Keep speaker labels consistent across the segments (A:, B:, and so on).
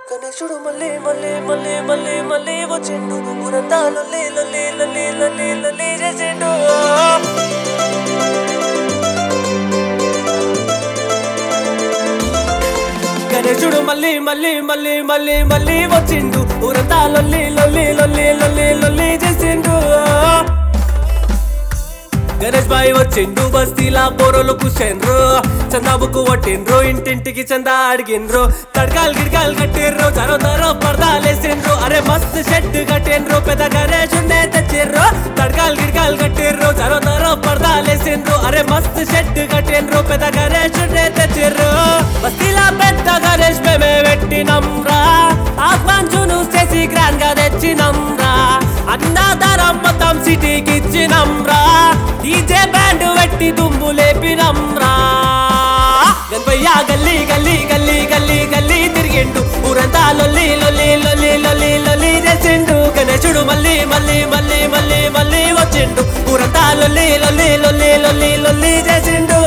A: గణేశుడు మళ్ళీ మళ్ళీ మళ్ళీ మళ్ళీ మళ్ళీ వచ్చిండు ఊరంతా లొల్లి లొల్లి లొల్లి లొల్లి లొల్లి చేసిండు గణేశుడు మళ్ళీ మళ్ళీ మళ్ళీ మళ్ళీ మళ్ళీ వచ్చిండు ఊరంతా లొల్లి లొల్లి లొల్లి లొల్లి లొల్లి చేసిండు గణేష్ బాయ్ వచ్చిండు బస్తీలా పోరోలు కూర్చోండ్రు చందాబుకు కొట్టిండ్రు ఇంటింటికి చందా అడిగిండ్రు తడకాలు గిడకాలు కట్టిర్రు తరో తరో పర్దాలేసిండ్రు అరే మస్త్ షెడ్ కట్టిండ్రు పెద్ద గణేష్ తెచ్చిర్రు తడకాలు గిడకాలు కట్టిర్రు తరో తరో పర్దాలేసిండ్రు అరే మస్త్ షెడ్ కట్టిండ్రు పెద్ద గణేష్ తెచ్చిర్రు బస్తీలా పెద్ద గణేష్ మేమే పెట్టినం రా ఆహ్వాన్సును చేసి గ్రాండ్ గా తెచ్చినం రా అన్నదారం మొత్తం సిటీకి ఇచ్చినం రా డీజే బ్యాండ్ పెట్టి దుమ్ము లేపినం రా గణపయ్య గల్లీ గల్లీ గల్లీ గల్లీ గల్లీ తిరిగిండు ఊరంతా లొల్లి లొల్లి లొల్లి లొల్లి లొల్లి చేసిండు గణేశుడు మళ్ళీ మళ్ళీ మళ్ళీ మళ్ళీ మళ్ళీ వచ్చిండు ఊరంతా లొల్లి లొల్లి లొల్లి లొల్లి లొల్లి చేసిండు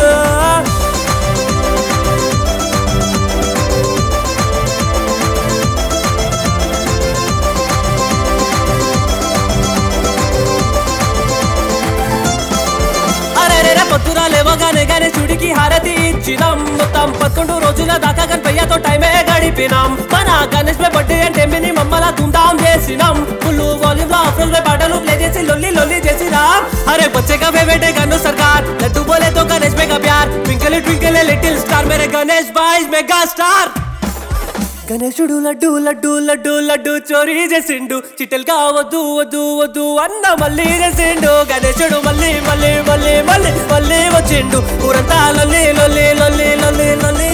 A: అరెరెర పొద్దున లేవగానే గణేశుడికి హారతి ఇచ్చినాం మొత్తం పదకొండు రోజుల దాకా గణపయ్యతో టైమే గడిపినాం మన గణేష్ పై బర్త్డే అంటే మిని మమ్మల ధూమ్ధాం చేసినాం ఫుల్ వాల్యూమ్ లో అఫ్రోల్ పై పాటలు ప్లే చేసి లొల్లి లొల్లి చేసినాం అరే बच्चे का बेटे गनु सरकार लड्डू बोले तो गणेश में का प्यार ट्विंकल ट्विंकल लिटिल स्टार मेरे गणेश बाइज मेगा स्टार గణేశుడు లడ్డు లడ్డు లడ్డు లడ్డు చోరీ చేసిండు చిట్టెలు వద్దు వద్దు వద్దు అన్న మళ్ళీ చేసిండు గణేశుడు మళ్ళీ మళ్ళీ మళ్ళీ మళ్ళీ మళ్ళీ వచ్చిండు ఊరంతా లొల్లి లొల్లి లొల్లి లొల్లి లొల్లి